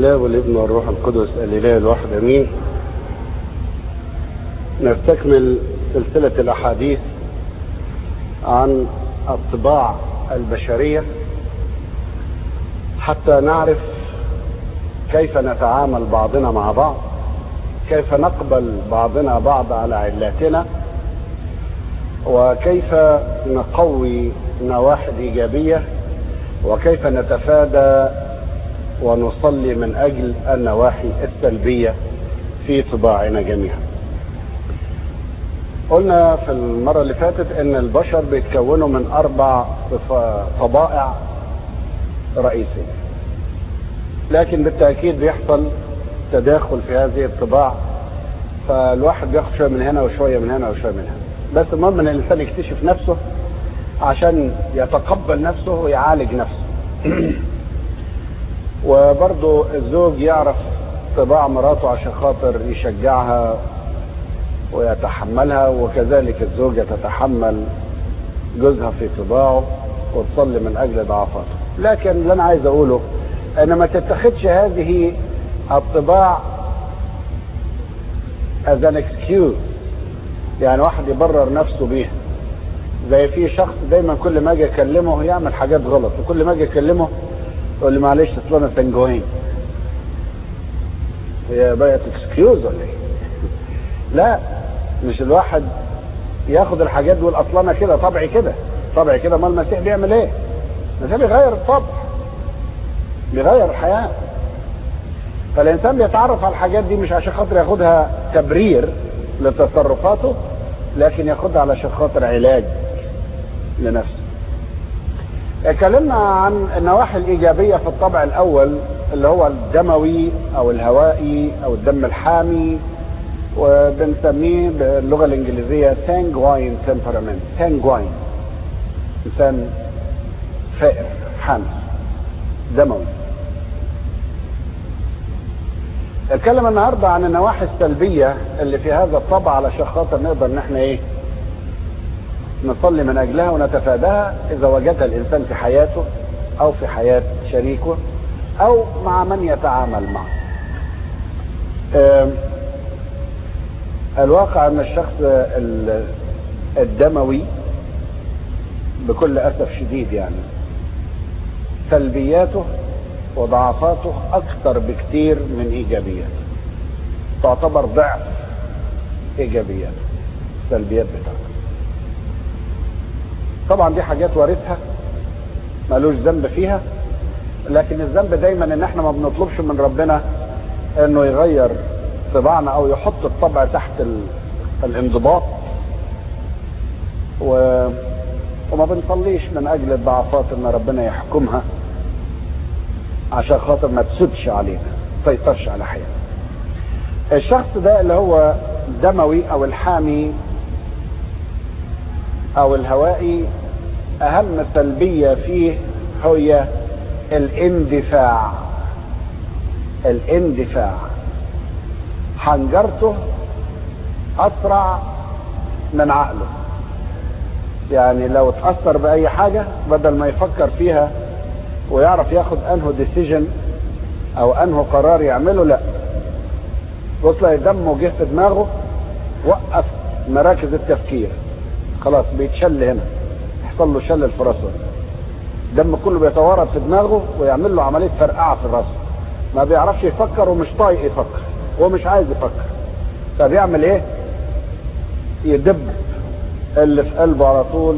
الله والابن والروح القدس الاله الواحد امين نستكمل سلسله الاحاديث عن الطباع البشريه حتى نعرف كيف نتعامل بعضنا مع بعض كيف نقبل بعضنا بعض على علاتنا وكيف نقوي نواحي ايجابيه وكيف نتفادى ونصلي من اجل النواحي السلبيه في طباعنا جميعا. قلنا في المره اللي فاتت ان البشر بيتكونوا من اربع طبائع رئيسيه. لكن بالتاكيد بيحصل تداخل في هذه الطباع فالواحد بياخد شويه من هنا وشويه من هنا وشويه من هنا. بس المهم ان الانسان يكتشف نفسه عشان يتقبل نفسه ويعالج نفسه. وبرضه الزوج يعرف طباع مراته عشان خاطر يشجعها ويتحملها وكذلك الزوجة تتحمل جوزها في طباعه وتصلي من أجل ضعفاته لكن اللي أنا عايز أقوله أن ما تتخذش هذه الطباع as an excuse يعني واحد يبرر نفسه بيها زي في شخص دايما كل ما اجي اكلمه يعمل حاجات غلط وكل ما اجي اكلمه يقول لي معلش اصل انا تنجوين هي بقت اكسكيوز ولا ايه؟ لا مش الواحد ياخد الحاجات دي اصل انا كده طبعي كده طبعي كده ما المسيح بيعمل ايه؟ المسيح بيغير الطبع بيغير الحياه فالانسان بيتعرف على الحاجات دي مش عشان خاطر ياخدها تبرير لتصرفاته لكن ياخدها علشان خاطر علاج لنفسه اتكلمنا عن النواحي الإيجابية في الطبع الأول اللي هو الدموي أو الهوائي أو الدم الحامي وبنسميه باللغة الإنجليزية سانجواين تمبرامنت سانجواين إنسان فائر حامي دموي اتكلم النهارده عن النواحي السلبية اللي في هذا الطبع علشان خاطر نقدر ان احنا ايه نصلي من اجلها ونتفاداها اذا وجدها الانسان في حياته او في حياه شريكه او مع من يتعامل معه. الواقع ان الشخص الدموي بكل اسف شديد يعني سلبياته وضعفاته اكثر بكثير من ايجابياته. تعتبر ضعف ايجابياته السلبيات بتاعته. طبعا دي حاجات وارثها مالوش ذنب فيها لكن الذنب دايما ان احنا ما بنطلبش من ربنا انه يغير طباعنا او يحط الطبع تحت الانضباط و... وما بنصليش من اجل الضعفات ان ربنا يحكمها عشان خاطر ما تسدش علينا ما تسيطرش على حياتنا الشخص ده اللي هو دموي او الحامي او الهوائي اهم سلبية فيه هي الاندفاع الاندفاع حنجرته اسرع من عقله يعني لو اتأثر بأي حاجة بدل ما يفكر فيها ويعرف ياخد انه ديسيجن او انه قرار يعمله لا بص دمه جه في دماغه وقف مراكز التفكير خلاص بيتشل هنا يحصل له شلل في راسه الدم كله بيتوارد في دماغه ويعمل له عمليه فرقعه في الراس ما بيعرفش يفكر ومش طايق يفكر ومش عايز يفكر فبيعمل ايه يدب اللي في قلبه على طول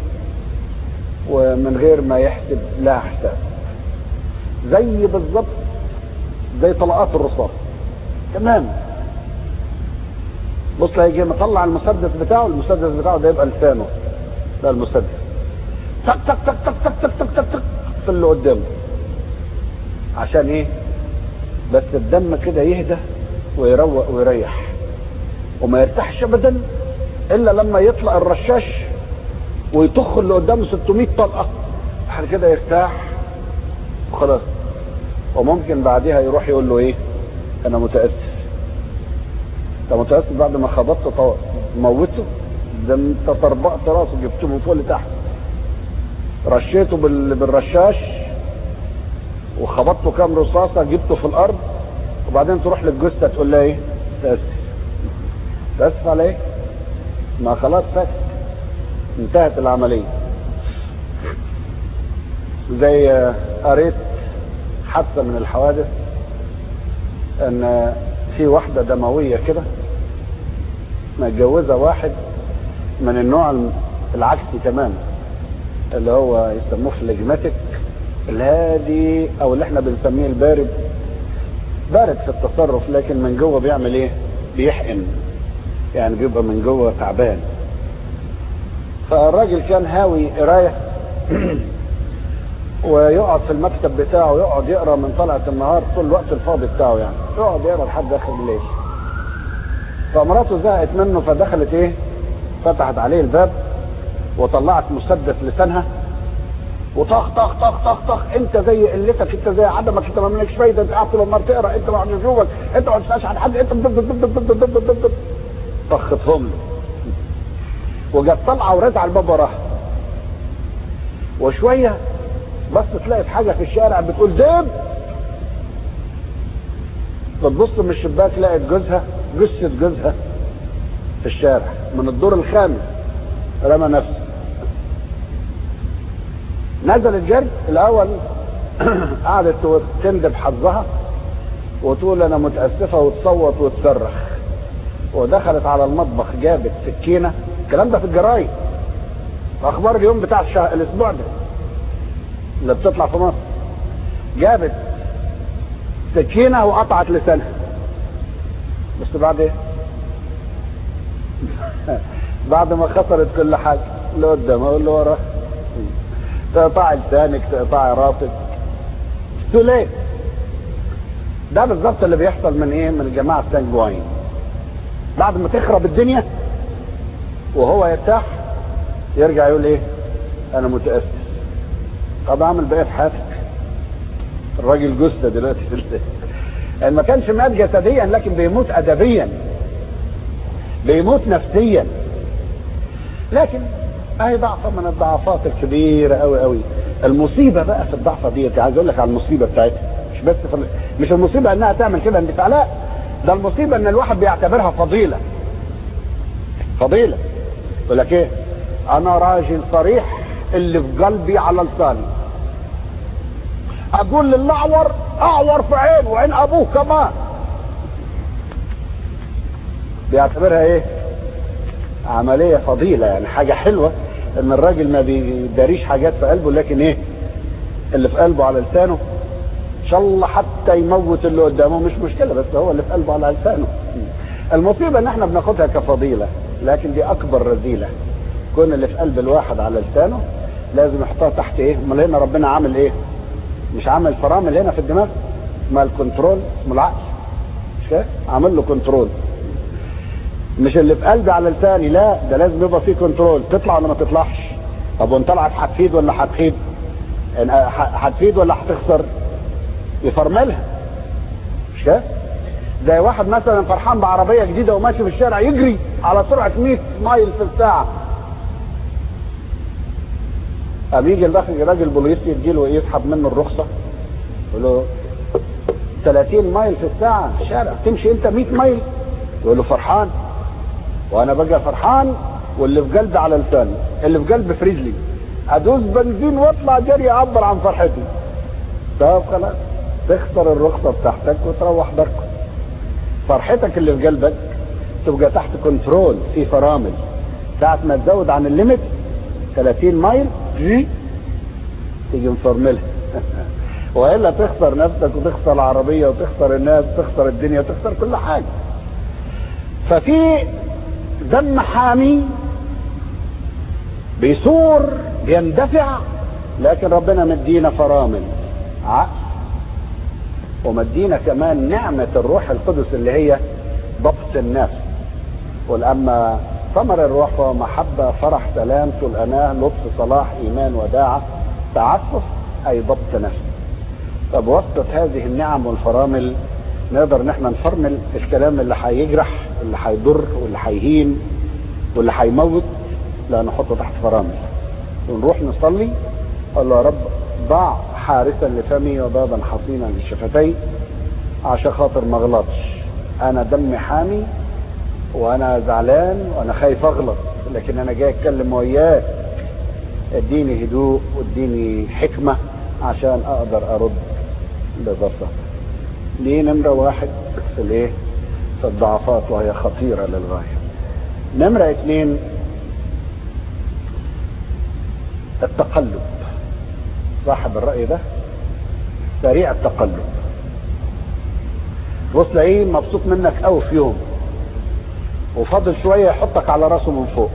ومن غير ما يحسب لها حساب زي بالظبط زي طلقات الرصاص تمام بص هيجي مطلع المسدس بتاعه المسدس بتاعه ده يبقى لسانه ده المسدس تك تك تك تك تك تك تك تك تك في اللي قدامه عشان ايه بس الدم كده يهدى ويروق ويريح وما يرتاحش ابدا الا لما يطلع الرشاش ويطخ اللي قدامه 600 طلقه بعد كده يرتاح وخلاص وممكن بعدها يروح يقول له ايه انا متاسف انت متاسف بعد ما خبطت موته ده انت طربقت راسه جبته من فوق لتحت رشيته بال... بالرشاش وخبطته كام رصاصه جبته في الارض وبعدين تروح للجثه تقول لها ايه؟ تاسف تاسف على ايه؟ ما خلاص فات انتهت العمليه زي آه، قريت حادثه من الحوادث ان في واحده دمويه كده متجوزه واحد من النوع العكسي تماما اللي هو يسموه فليجماتيك الهادي او اللي احنا بنسميه البارد بارد في التصرف لكن من جوه بيعمل ايه بيحقن يعني بيبقى من جوه تعبان فالراجل كان هاوي قرايه ويقعد في المكتب بتاعه يقعد يقرا من طلعه النهار طول الوقت الفاضي بتاعه يعني يقعد يقرا لحد اخر الليل فمراته زهقت منه فدخلت ايه فتحت عليه الباب وطلعت مسدس لسانها وطخ طخ طخ طخ طخ انت زي قلتك انت زي عدمك انت ما منكش فايده انت قاعد طول النهار تقرا انت ما عجبك انت ما تسالش عن حد انت دب دب دب دب دب دب دب طختهم له وجت طالعه ورجع الباب وراها وشويه بس تلاقي حاجه في الشارع بتقول دب بتبص من الشباك لقت جوزها جثه جوزها في الشارع من الدور الخامس رمى نفسه نزلت جري الاول قعدت تندب حظها وتقول انا متاسفه وتصوت وتصرخ ودخلت على المطبخ جابت سكينه الكلام ده في الجرايد اخبار اليوم بتاع الشهر الاسبوع ده اللي بتطلع في مصر جابت سكينه وقطعت لسانها بس بعد ايه بعد ما خسرت كل حاجه اللي قدامها واللي وراها تقطع لسانك تقطع راسك ليه ده بالظبط اللي بيحصل من ايه من الجماعه السانجواين بعد ما تخرب الدنيا وهو يرتاح يرجع يقول ايه انا متاسف طب اعمل بقى في حياتك الراجل جثه دلوقتي في يعني ما كانش مات جسديا لكن بيموت ادبيا بيموت نفسيا لكن اهي ضعفه من الضعفات الكبيره قوي قوي المصيبه بقى في الضعفه ديت عايز اقول لك على المصيبه بتاعتها مش بس في مش المصيبه انها تعمل كده اندفاع لا ده المصيبه ان الواحد بيعتبرها فضيله فضيله يقول لك ايه انا راجل صريح اللي في قلبي على لساني اقول للاعور اعور في عين وعين ابوه كمان بيعتبرها ايه عمليه فضيله يعني حاجه حلوه ان الراجل ما بيداريش حاجات في قلبه لكن ايه اللي في قلبه على لسانه ان شاء الله حتى يموت اللي قدامه مش مشكله بس هو اللي في قلبه على لسانه المصيبه ان احنا بناخدها كفضيله لكن دي اكبر رذيله كون اللي في قلب الواحد على لسانه لازم يحطها تحت ايه امال هنا ربنا عامل ايه مش عامل فرامل هنا في الدماغ ما الكنترول اسمه العقل مش كده عامل له كنترول مش اللي في قلبي على لساني لا ده لازم يبقى فيه كنترول تطلع ولا ما تطلعش طب وان طلعت هتفيد ولا هتخيب هتفيد ولا هتخسر يفرملها مش كده زي واحد مثلا فرحان بعربيه جديده وماشي في الشارع يجري على سرعه 100 مايل في الساعه قام يجي الراجل بوليس يديله يسحب منه الرخصه يقول له 30 مايل في الساعه في الشارع تمشي انت 100 مايل يقول له فرحان وانا بقى فرحان واللي في قلبي على لساني اللي في قلبي في رجلي ادوس بنزين واطلع جري اعبر عن فرحتي طب خلاص تخسر الرخصه بتاعتك وتروح داركم فرحتك اللي في قلبك تبقى تحت كنترول في فرامل ساعة ما تزود عن الليمت 30 مايل جي تيجي مفرملها والا تخسر نفسك وتخسر العربيه وتخسر الناس وتخسر الدنيا وتخسر كل حاجه ففي دم حامي بيثور بيندفع لكن ربنا مدينا فرامل عقل ومدينا كمان نعمة الروح القدس اللي هي ضبط النفس ولأما ثمر الروح هو محبة فرح سلام طول أناة لطف صلاح إيمان وداعة تعفف أي ضبط نفس طب وسط هذه النعم والفرامل نقدر ان احنا نفرمل الكلام اللي هيجرح اللي هيضر واللي هيهين واللي هيموت لا نحطه تحت فرامل ونروح نصلي قال له يا رب ضع حارسا لفمي وبابا حصينا لشفتي عشان خاطر ما اغلطش انا دمي حامي وانا زعلان وانا خايف اغلط لكن انا جاي اتكلم وياك اديني هدوء واديني حكمة عشان اقدر ارد ببساطة دي نمرة واحد في الايه في الضعفات وهي خطيرة للغاية نمرة اتنين التقلب صاحب الرأي ده سريع التقلب بص تلاقيه مبسوط منك قوي في يوم وفاضل شوية يحطك على راسه من فوق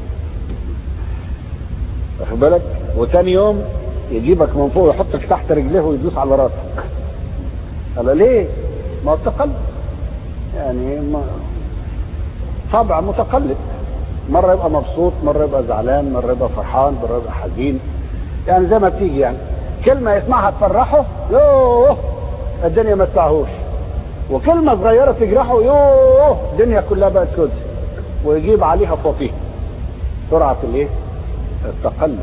واخد بالك وتاني يوم يجيبك من فوق ويحطك تحت رجليه ويدوس على راسك قال ليه ما هو التقلب يعني ما طبع متقلب مرة يبقى مبسوط مرة يبقى زعلان مرة يبقى فرحان مرة يبقى حزين يعني زي ما بتيجي يعني كلمة يسمعها تفرحه يوه الدنيا ما تسعهوش وكلمة صغيرة تجرحه يوه الدنيا كلها بقت سود ويجيب عليها فوقيه سرعة الايه التقلب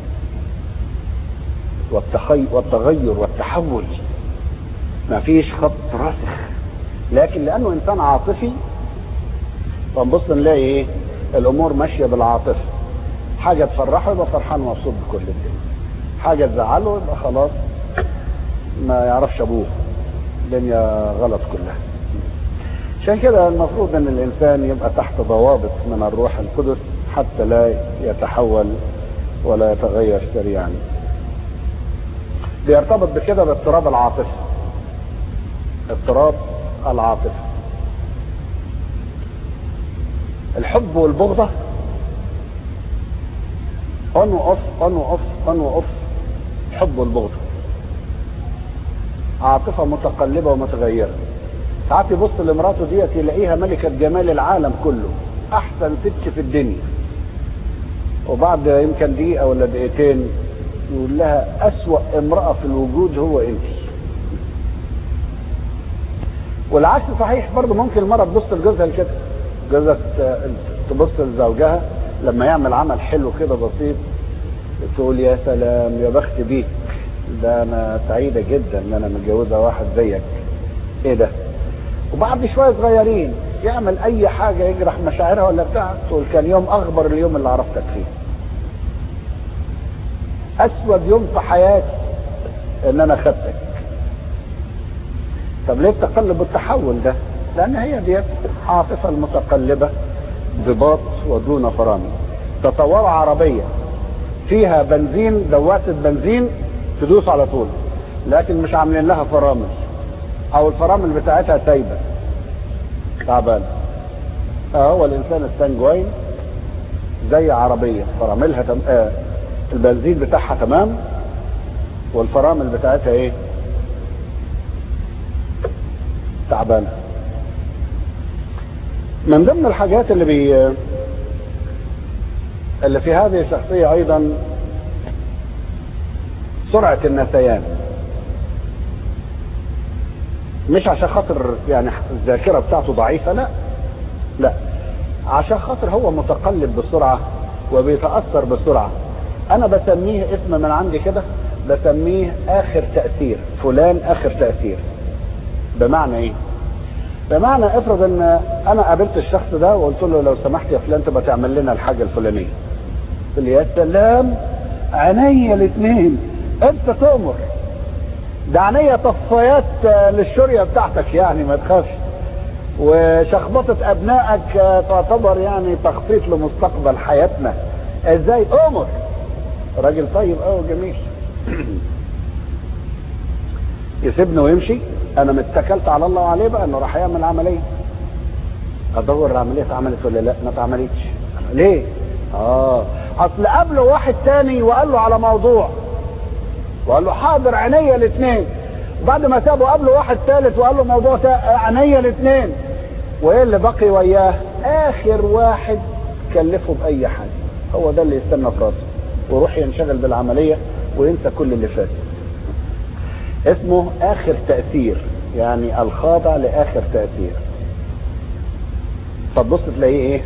والتخي... والتغير والتحول ما فيش خط راسخ لكن لانه انسان عاطفي فنبص نلاقي ايه الامور ماشيه بالعاطفه حاجه تفرحه يبقى فرحان ومبسوط بكل الدنيا حاجه تزعله يبقى خلاص ما يعرفش ابوه الدنيا غلط كلها عشان كده المفروض ان الانسان يبقى تحت ضوابط من الروح القدس حتى لا يتحول ولا يتغير سريعا بيرتبط بكده باضطراب العاطفه اضطراب العاطفه الحب والبغضه اون واوف اون واوف اون واوف الحب والبغضه عاطفه متقلبه ومتغيره ساعات يبص لمراته ديت يلاقيها ملكه جمال العالم كله احسن ست في الدنيا وبعد يمكن دقيقه ولا دقيقتين يقول لها اسوا امراه في الوجود هو انت والعكس صحيح برضه ممكن المرأة تبص لجوزها كده جوزها تبص لزوجها لما يعمل عمل حلو كده بسيط تقول يا سلام يا بخت بيك ده انا سعيدة جدا ان انا متجوزة واحد زيك ايه ده وبعد شوية صغيرين يعمل اي حاجة يجرح مشاعرها ولا بتاع تقول كان يوم اخبر اليوم اللي عرفتك فيه اسود يوم في حياتي ان انا خدتك طب ليه التقلب والتحول ده لان هي ديت عاطفه المتقلبه ضباط ودون فرامل تطور عربيه فيها بنزين دواسه بنزين تدوس على طول لكن مش عاملين لها فرامل او الفرامل بتاعتها سايبه تعبان هو الانسان السانجوين زي عربيه فراملها تم... آه البنزين بتاعها تمام والفرامل بتاعتها ايه تعبانه من ضمن الحاجات اللي بي اللي في هذه الشخصيه ايضا سرعه النسيان مش عشان خاطر يعني الذاكره بتاعته ضعيفه لا لا عشان خاطر هو متقلب بسرعه وبيتاثر بسرعه انا بسميه اسم من عندي كده بسميه اخر تاثير فلان اخر تاثير بمعنى ايه بمعنى افرض ان انا قابلت الشخص ده وقلت له لو سمحت يا فلان تبقى تعمل لنا الحاجه الفلانيه قال لي يا سلام عينيا الاثنين انت تؤمر ده عينيا طفايات للشريه بتاعتك يعني ما تخافش وشخبطه ابنائك تعتبر يعني تخطيط لمستقبل حياتنا ازاي امر راجل طيب قوي جميل يسيبني ويمشي انا متكلت على الله وعليه بقى انه راح يعمل عمليه ادور العمليه اتعملت ولا لا ما اتعملتش ليه اه اصل قابله واحد تاني وقال له على موضوع وقال له حاضر عينيا الاثنين بعد ما سابه قابله واحد ثالث وقال له موضوع عينيا الاثنين وايه اللي بقي وياه اخر واحد كلفه باي حاجه هو ده اللي يستنى في راسه ويروح ينشغل بالعمليه وينسى كل اللي فات اسمه اخر تاثير يعني الخاضع لاخر تاثير فتبص تلاقيه ايه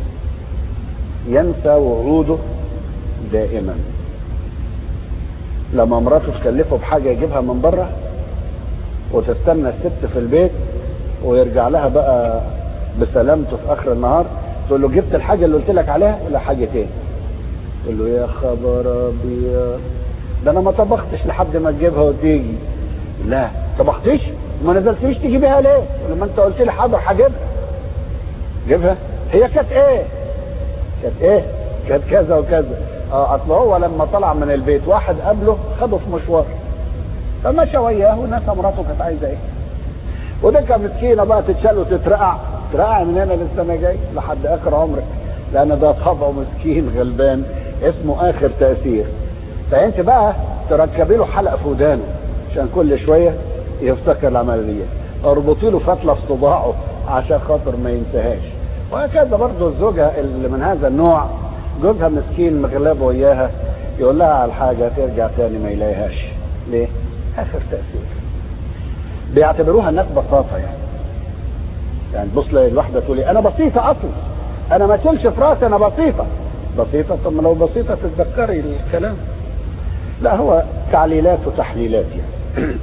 ينسى وعوده دائما لما مراته تكلفه بحاجه يجيبها من بره وتستنى الست في البيت ويرجع لها بقى بسلامته في اخر النهار تقول له جبت الحاجه اللي قلت لك عليها ولا حاجه تاني تقول له يا خبر ابيض ده انا ما طبختش لحد ما تجيبها وتيجي لا طبختش ما نزلتيش تجيبيها ليه لما انت قلت لي حاضر هجيبها جيبها هي كانت ايه كانت ايه كانت كذا وكذا اه اصل هو لما طلع من البيت واحد قابله خده في مشوار فمشى وياه ونسى مراته كانت عايزه ايه وده كان مسكينه بقى تتشال وتترقع ترقع من هنا للسنه جاي لحد اخر عمرك لان ده طبعه مسكين غلبان اسمه اخر تاثير فانت بقى تركبي له حلقه في ودانه عشان كل شويه يفتكر العمليه اربطي له فتله في صباعه عشان خاطر ما ينساهاش وهكذا برضه الزوجه اللي من هذا النوع جوزها مسكين مغلبه وياها يقول لها على الحاجه ترجع تاني ما يلاقيهاش ليه؟ اخر تاثير بيعتبروها الناس بساطه يعني يعني تبص الواحده تقول انا بسيطه اصلا انا ما تشيلش في راسي انا بسيطه بسيطه طب ما لو بسيطه تتذكري الكلام لا هو تعليلات وتحليلات يعني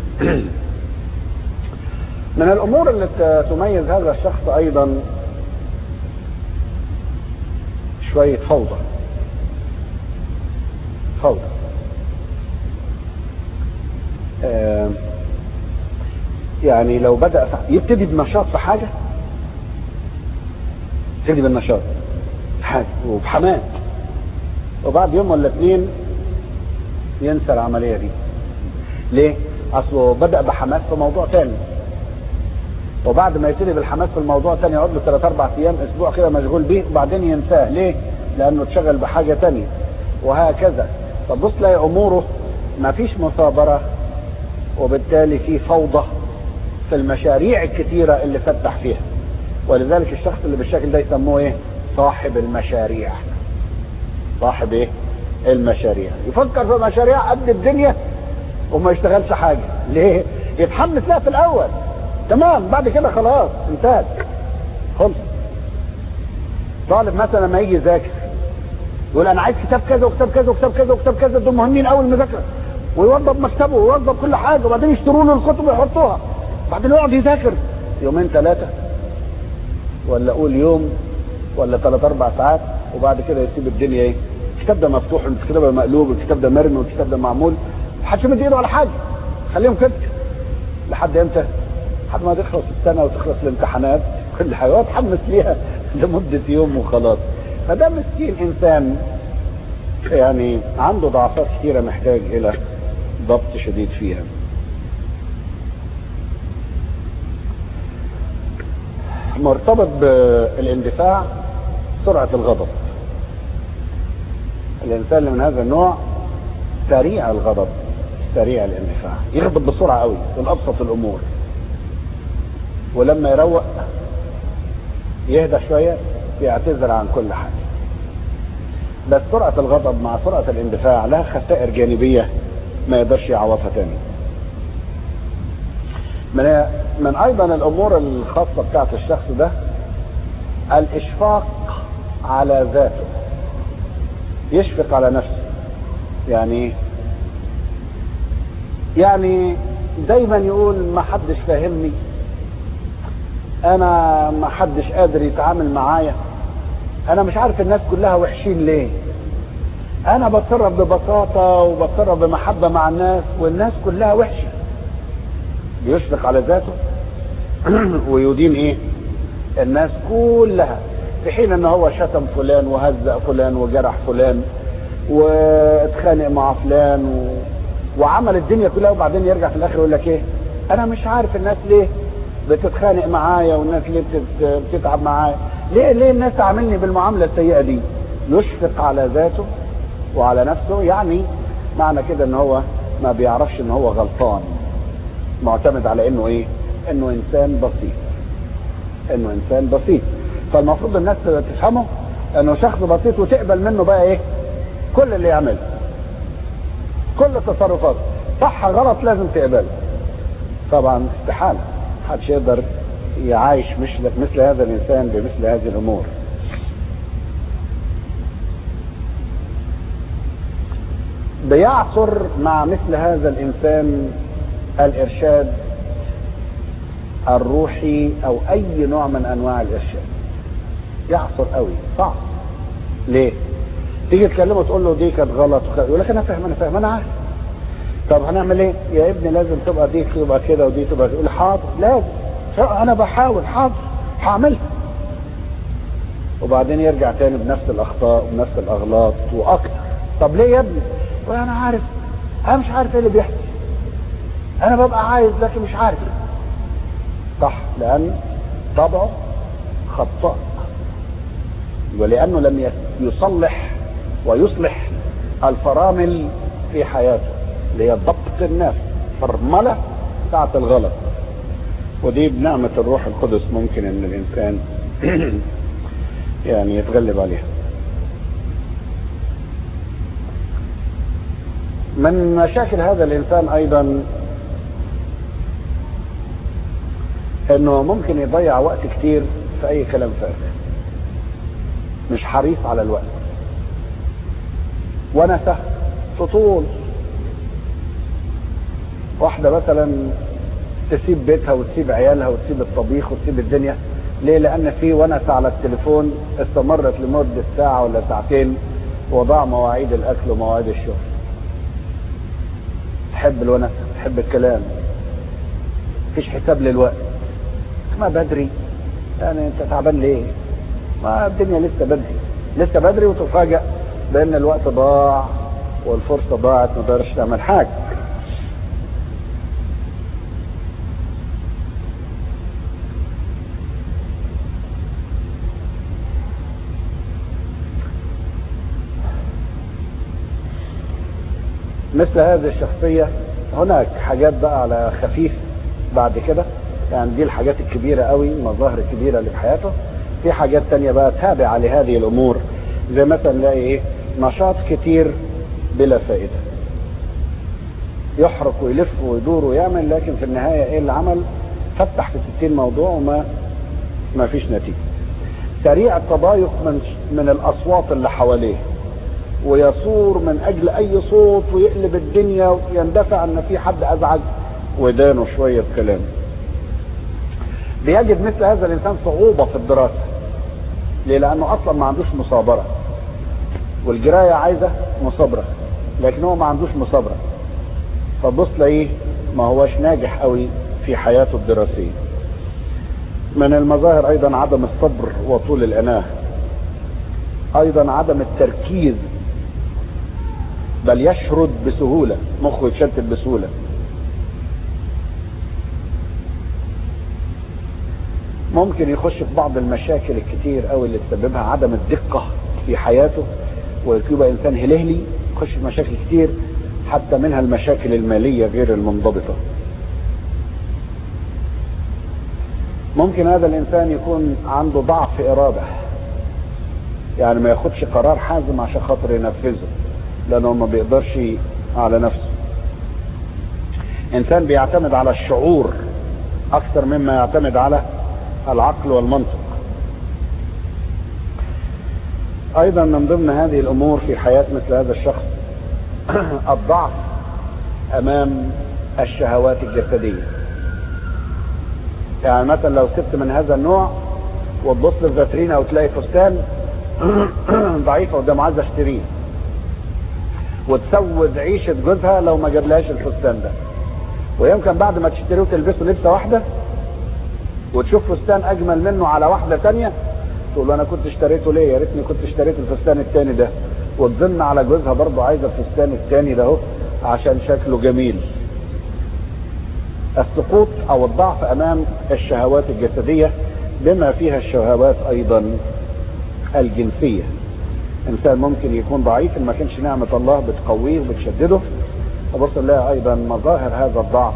من الامور اللي تميز هذا الشخص ايضا شويه فوضى فوضى آه يعني لو بدأ يبتدي بنشاط في حاجة يبتدي بالنشاط حاجة وبحماس وبعد يوم ولا اتنين ينسى العملية دي ليه؟ أصله بدأ بحماس في موضوع تاني وبعد ما يبتدي بالحماس في الموضوع تاني يقعد له ثلاث أربع أيام أسبوع كده مشغول بيه وبعدين ينساه ليه؟ لأنه اتشغل بحاجة تانية وهكذا فبص تلاقي أموره ما فيش مثابرة وبالتالي في فوضى في المشاريع الكتيرة اللي فتح فيها ولذلك الشخص اللي بالشكل ده يسموه ايه صاحب المشاريع صاحب ايه المشاريع يفكر في مشاريع قد الدنيا وما يشتغلش حاجة ليه يتحمس لها في الاول تمام بعد كده خلاص انتهت خلص طالب مثلا لما يجي يذاكر يقول انا عايز كتاب كذا وكتاب كذا وكتاب كذا وكتاب كذا دول مهمين قوي المذاكره ويوضب مكتبه ويوضب كل حاجه وبعدين يشتروا له الكتب ويحطوها بعدين يقعد يذاكر يومين ثلاثه ولا قول يوم ولا ثلاث اربع ساعات وبعد كده يسيب الدنيا ايه الكتاب ده مفتوح الكتاب ده مقلوب الكتاب ده مرمي والكتاب ده معمول محدش مدي ايده على حاجه خليهم كده لحد امتى؟ لحد ما تخلص السنه وتخلص الامتحانات كل حاجه واتحمس ليها لمده يوم وخلاص فده مسكين انسان يعني عنده ضعفات كثيره محتاج الى ضبط شديد فيها مرتبط بالاندفاع سرعة الغضب الإنسان اللي من هذا النوع سريع الغضب سريع الاندفاع يغضب بسرعة قوي من أبسط الأمور ولما يروق يهدى شوية يعتذر عن كل حاجة بس سرعة الغضب مع سرعة الاندفاع لها خسائر جانبية ما يقدرش يعوضها تاني من من ايضا الامور الخاصه بتاعت الشخص ده الاشفاق على ذاته يشفق على نفسه يعني يعني دايما يقول ما حدش فاهمني انا ما حدش قادر يتعامل معايا انا مش عارف الناس كلها وحشين ليه انا بتصرف ببساطه وبتصرف بمحبه مع الناس والناس كلها وحشه بيشفق على ذاته ويدين ايه الناس كلها في حين ان هو شتم فلان وهزأ فلان وجرح فلان واتخانق مع فلان و... وعمل الدنيا كلها وبعدين يرجع في الاخر يقول لك ايه انا مش عارف الناس ليه بتتخانق معايا والناس ليه بتت... بتتعب معايا ليه ليه الناس تعاملني بالمعامله السيئه دي يشفق على ذاته وعلى نفسه يعني معنى كده ان هو ما بيعرفش ان هو غلطان معتمد على انه ايه انه انسان بسيط انه انسان بسيط فالمفروض الناس تفهمه انه شخص بسيط وتقبل منه بقى ايه كل اللي يعمله كل تصرفاته صح غلط لازم تقبله طبعا استحاله محدش يقدر يعايش مثل مثل هذا الانسان بمثل هذه الامور بيعصر مع مثل هذا الانسان الارشاد الروحي او اي نوع من انواع الارشاد يعصر قوي صعب ليه تيجي تكلمه تقول له دي كانت غلط يقول لك انا فاهم انا فاهم انا عارف طب هنعمل ايه يا ابني لازم تبقى دي تبقى كده ودي تبقى كده يقول حاضر لازم انا بحاول حاضر هعملها وبعدين يرجع تاني بنفس الاخطاء وبنفس الاغلاط واكتر طب ليه يا ابني وانا عارف انا مش عارف ايه اللي بيحصل انا ببقى عايز لكن مش عارف صح لان طبعه خطاء ولانه لم يصلح ويصلح الفرامل في حياته اللي هي ضبط النفس فرمله ساعة الغلط ودي بنعمة الروح القدس ممكن ان الانسان يعني يتغلب عليها من مشاكل هذا الانسان ايضا انه ممكن يضيع وقت كتير في اي كلام فارغ مش حريص على الوقت ونسى تطول واحدة مثلا تسيب بيتها وتسيب عيالها وتسيب الطبيخ وتسيب الدنيا ليه لان في ونس على التليفون استمرت لمدة ساعة ولا ساعتين وضاع مواعيد الاكل ومواعيد الشغل تحب الونس تحب الكلام مفيش حساب للوقت ما بدري يعني انت تعبان ليه ما الدنيا لسه بدري لسه بدري وتفاجأ بان الوقت ضاع والفرصة ضاعت ما تقدرش تعمل حاجة مثل هذه الشخصية هناك حاجات بقى على خفيف بعد كده يعني دي الحاجات الكبيرة قوي المظاهر الكبيرة اللي في حياته في حاجات تانية بقى تابعة لهذه الأمور زي مثلا نلاقي إيه نشاط كتير بلا فائدة يحرق ويلف ويدور ويعمل لكن في النهاية إيه اللي عمل فتح في 60 موضوع وما ما فيش نتيجة سريع التضايق من من الأصوات اللي حواليه ويصور من اجل اي صوت ويقلب الدنيا ويندفع ان في حد ازعج ودانه شوية كلام بيجد مثل هذا الانسان صعوبة في الدراسة ليه لانه اصلا ما عندوش مصابرة والجراية عايزة مصابرة لكن هو ما عندوش مصابرة فبص تلاقيه ما هوش ناجح قوي في حياته الدراسية من المظاهر ايضا عدم الصبر وطول الاناه ايضا عدم التركيز بل يشرد بسهولة مخه يتشتت بسهولة ممكن يخش في بعض المشاكل الكتير قوي اللي تسببها عدم الدقة في حياته ويبقى انسان هلهلي يخش في مشاكل كتير حتى منها المشاكل المالية غير المنضبطة ممكن هذا الانسان يكون عنده ضعف ارادة يعني ما ياخدش قرار حازم عشان خاطر ينفذه لانه ما بيقدرش على نفسه انسان بيعتمد على الشعور اكثر مما يعتمد على العقل والمنطق ايضا من ضمن هذه الامور في حياة مثل هذا الشخص الضعف امام الشهوات الجسدية يعني مثلا لو سبت من هذا النوع وتبص في الفاترينا وتلاقي فستان ضعيفة قدام عايز اشتريه وتسود عيشة جوزها لو ما جابلهاش الفستان ده ويمكن بعد ما تشتريه وتلبسه لبسة واحدة وتشوف فستان اجمل منه على واحدة تانية تقول له انا كنت اشتريته ليه يا ريتني كنت اشتريت الفستان التاني ده وتظن على جوزها برضه عايزة الفستان التاني ده اهو عشان شكله جميل السقوط او الضعف امام الشهوات الجسدية بما فيها الشهوات ايضا الجنسية انسان ممكن يكون ضعيف ان ما كانش نعمة الله بتقويه وبتشدده وبص نلاقي ايضا مظاهر هذا الضعف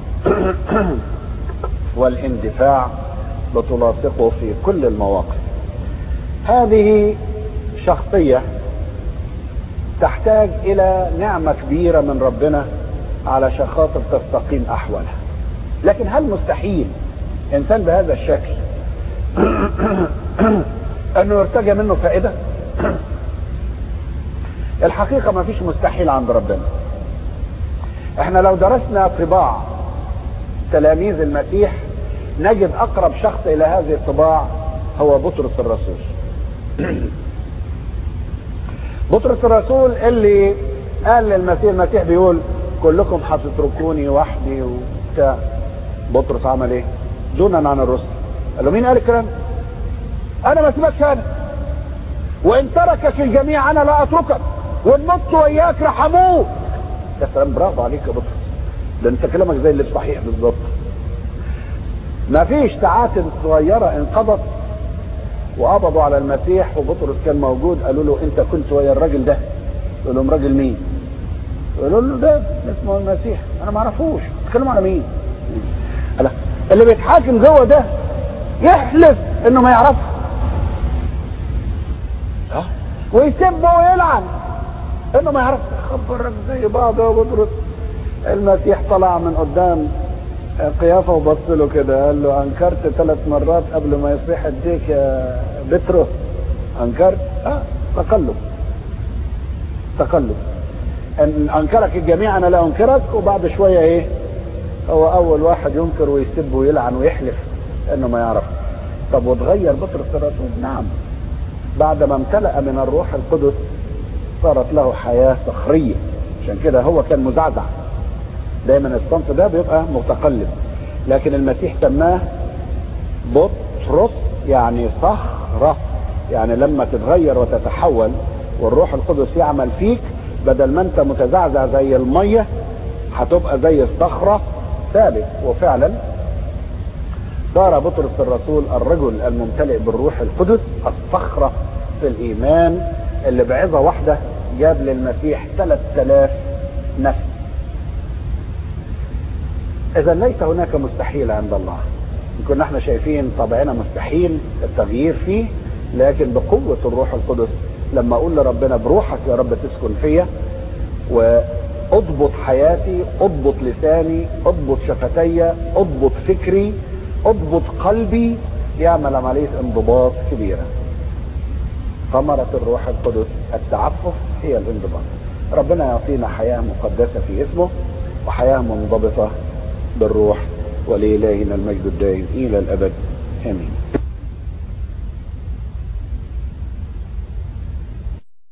والاندفاع بتلاصقه في كل المواقف هذه شخصية تحتاج الى نعمة كبيرة من ربنا علشان خاطر تستقيم احوالها لكن هل مستحيل انسان بهذا الشكل انه يرتجى منه فائدة الحقيقة ما فيش مستحيل عند ربنا احنا لو درسنا طباع تلاميذ المسيح نجد اقرب شخص الى هذه الطباع هو بطرس الرسول بطرس الرسول اللي قال للمسيح المسيح بيقول كلكم هتتركوني وحدي وبتاع بطرس عمل ايه دونا عن الرسل قال له مين قال الكلام انا ما سيبكش انا وان تركك الجميع انا لا اتركك وان مت وياك راح اموت يا سلام برافو عليك يا بطرس ده انت كلامك زي اللي صحيح بالظبط ما فيش تعاتب صغيره انقضت وقبضوا على المسيح وبطرس كان موجود قالوا له انت كنت ويا الراجل ده يقول لهم راجل مين يقولوا له ده اسمه المسيح انا ما اعرفوش بتتكلموا على مين لا اللي بيتحاكم جوه ده يحلف انه ما يعرفه اه ويسب ويلعن انه ما يعرفش خبرك زي بعض يا بطرس المسيح طلع من قدام قيافة وبص له كده قال له انكرت ثلاث مرات قبل ما يصيح الديك يا بطرس انكرت اه تقلب تقلب ان انكرك الجميع انا لا انكرك وبعد شوية ايه هو اول واحد ينكر ويسب ويلعن ويحلف انه ما يعرف طب وتغير بطرس الرسول نعم بعد ما امتلأ من الروح القدس صارت له حياة صخرية عشان كده هو كان مزعزع دايما الصنف ده بيبقى متقلب لكن المسيح سماه بطرس يعني صخرة يعني لما تتغير وتتحول والروح القدس يعمل فيك بدل ما انت متزعزع زي المية هتبقى زي الصخرة ثابت وفعلا صار بطرس الرسول الرجل الممتلئ بالروح القدس الصخرة في الإيمان اللي بعظة واحدة جاب للمسيح 3000 نفس إذا ليس هناك مستحيل عند الله كنا احنا شايفين طبعنا مستحيل التغيير فيه لكن بقوة الروح القدس لما أقول لربنا بروحك يا رب تسكن فيا واضبط حياتي اضبط لساني اضبط شفتي اضبط فكري اضبط قلبي يعمل عملية انضباط كبيرة ثمرة الروح القدس التعفف هي الانضباط ربنا يعطينا حياة مقدسة في اسمه وحياة منضبطة بالروح ولإلهنا المجد الدائم إلى الأبد آمين